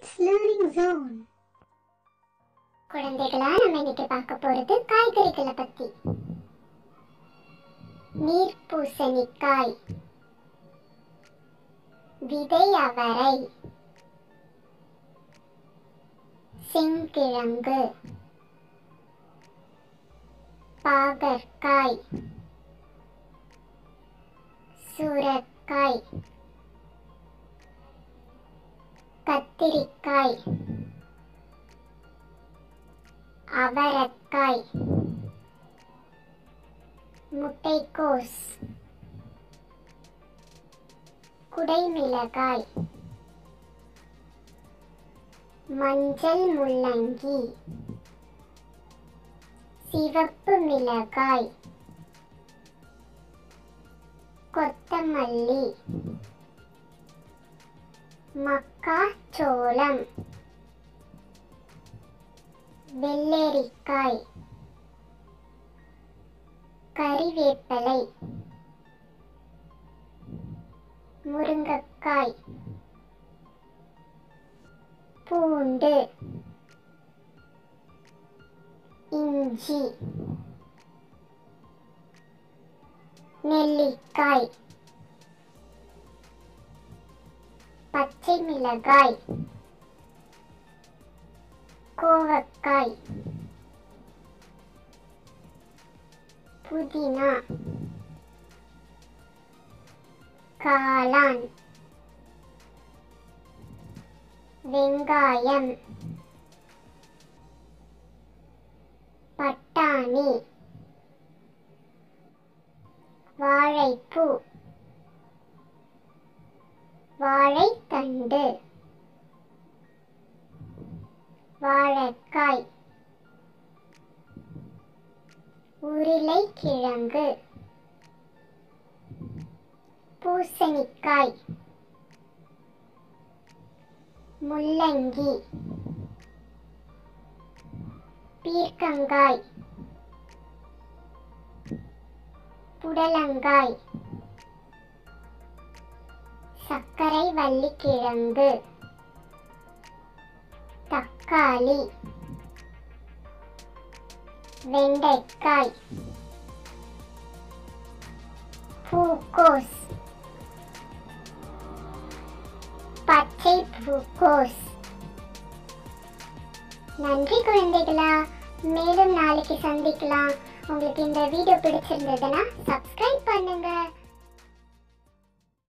Kids Learning Zone. குழந்தைகளா நம்ம இன்னைக்கு பார்க்க போறது காய்கறிகளை பத்தி நீர் பூசணிக்காய் விதை அவரை செங்கிழங்கு பாகற்காய் சுரக்காய் கத்திரிக்காய் அவரக்காய் முட்டைக்கோஸ் குடைமிளகாய் மஞ்சள் முள்ளங்கி சிவப்பு மிளகாய் கொத்தமல்லி மக்காச்சோளம் வெள்ளரிக்காய் கறிவேப்பிலை முருங்கைக்காய் பூண்டு இஞ்சி நெல்லிக்காய் பச்சை மிளகாய் கோவக்காய் புதினா காளான் வெங்காயம் பட்டாணி வாழைப்பூ வாழைத்தண்டு வாழைக்காய் உருளைக்கிழங்கு பூசணிக்காய் முள்ளங்கி பீர்க்கங்காய் புடலங்காய் சர்க்கரை வள்ளிக்கிழங்கு தக்காளி வெண்டைக்காய் பூக்கோஸ் பச்சை பூக்கோஸ் நன்றி குழந்தைகளா மேலும் நாளைக்கு சந்திக்கலாம் உங்களுக்கு இந்த வீடியோ பிடிச்சிருந்ததுன்னா சப்ஸ்கிரைப் பண்ணுங்க